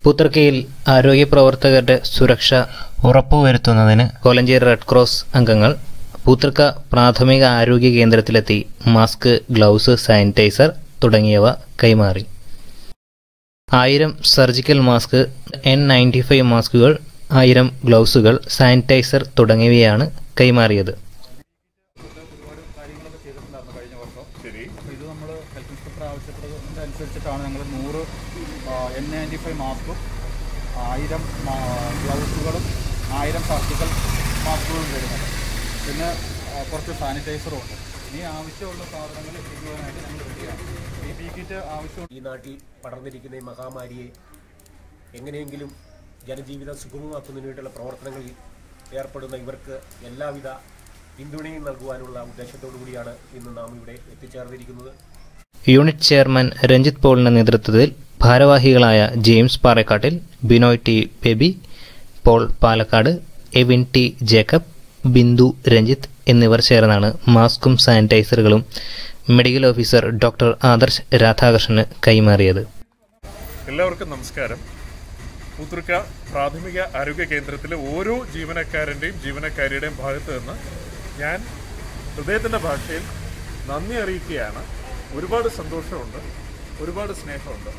പൂത്തർക്കയിൽ ആരോഗ്യ പ്രവർത്തകരുടെ സുരക്ഷ ഉറപ്പുവരുത്തുന്നതിന് കോലഞ്ചേരി റെഡ് ക്രോസ് അംഗങ്ങൾ പൂത്തർക്ക പ്രാഥമിക ആരോഗ്യ കേന്ദ്രത്തിലെത്തി മാസ്ക് ഗ്ലൗസ് സാനിറ്റൈസർ തുടങ്ങിയവ കൈമാറി ആയിരം surgical mask N ninety five മാസ്കുകൾ ആയിരം ഗ്ലൗസുകൾ സാനിറ്റൈസർ തുടങ്ങിയവയാണ് കൈമാറിയത് ഒരുപാട് കാര്യങ്ങളൊക്കെ ചെയ്തിട്ടുണ്ടായിരുന്നു കഴിഞ്ഞ വർഷം ശരി അപ്പോൾ ഇത് നമ്മൾ ഹെൽത്ത് ഇൻസ്പെക്ടർ ആവശ്യപ്പെടുന്നത് അനുസരിച്ചിട്ടാണ് ഞങ്ങൾ നൂറ് എൻ നയൻറ്റി ഫൈവ് മാസ്കും ആയിരം ഗ്ലൗസുകളും ആയിരം സർജിക്കൽ മാസ്കുകളും തരുന്നത് പിന്നെ ആ, കുറച്ച് സാനിറ്റൈസറും ഉണ്ട് ഇനി ആവശ്യമുള്ള സാധനങ്ങൾ എത്തിക്കുവാനായിട്ട് ഞങ്ങൾ റെഡിയാണ് ഈ പി കിറ്റ് ആവശ്യം ഈ നാട്ടിൽ പടർന്നിരിക്കുന്ന ഈ മഹാമാരിയെ എങ്ങനെയെങ്കിലും ജനജീവിതം സുഗമമാക്കുന്നതിന് വേണ്ടിയുള്ള പ്രവർത്തനങ്ങളിൽ ഏർപ്പെടുന്ന ഇവർക്ക് എല്ലാവിധ പിന്തുണയും നൽകുവാനുള്ള ഉദ്ദേശത്തോടു കൂടിയാണ് ഇന്ന് നാം ഇവിടെ എത്തിച്ചേർന്നിരിക്കുന്നത് യൂണിറ്റ് ചെയർമാൻ രഞ്ജിത്ത് പോളിന്റെ നേതൃത്വത്തിൽ ഭാരവാഹികളായ James Parakkattil Binoy T Baby Paul Palakkad Evin T Jacob Bindu Ranjith എന്നിവർ ചേർന്നാണ് മാസ്കും സാനിറ്റൈസറുകളും മെഡിക്കൽ ഓഫീസർ ഡോക്ടർ ആദർശ് രാധാകൃഷ്ണന് കൈമാറിയത് എല്ലാവർക്കും നമസ്കാരം പൂത്തുർക്ക പ്രാഥമിക ആരോഗ്യ കേന്ദ്രത്തിലെ ഓരോ ജീവനക്കാരൻ്റെയും ജീവനക്കാരിയുടെയും ഭാഗത്ത് നിന്ന് ഞാൻ ഹൃദയത്തിൻ്റെ ഭാഷയിൽ നന്ദി അറിയിക്കുകയാണ് ഒരുപാട് സന്തോഷമുണ്ട് ഒരുപാട് സ്നേഹമുണ്ട്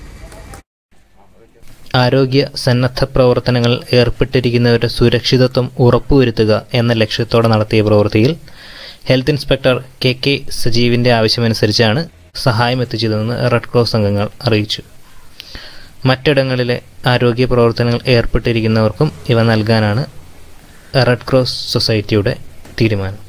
ആരോഗ്യ സന്നദ്ധ പ്രവർത്തനങ്ങൾ ഏർപ്പെട്ടിരിക്കുന്നവരുടെ സുരക്ഷിതത്വം ഉറപ്പുവരുത്തുക എന്ന ലക്ഷ്യത്തോടെ നടത്തിയ പ്രവൃത്തിയിൽ ഹെൽത്ത് ഇൻസ്പെക്ടർ കെ കെ സജീവിന്റെ ആവശ്യമനുസരിച്ചാണ് സഹായം എത്തിച്ചതെന്ന് റെഡ് ക്രോസ് അംഗങ്ങൾ അറിയിച്ചു മറ്റിടങ്ങളിലെ ആരോഗ്യ പ്രവർത്തനങ്ങൾ ഏർപ്പെട്ടിരിക്കുന്നവർക്കും ഇവ നൽകാനാണ് റെഡ് ക്രോസ് സൊസൈറ്റിയുടെ തീരുമാനം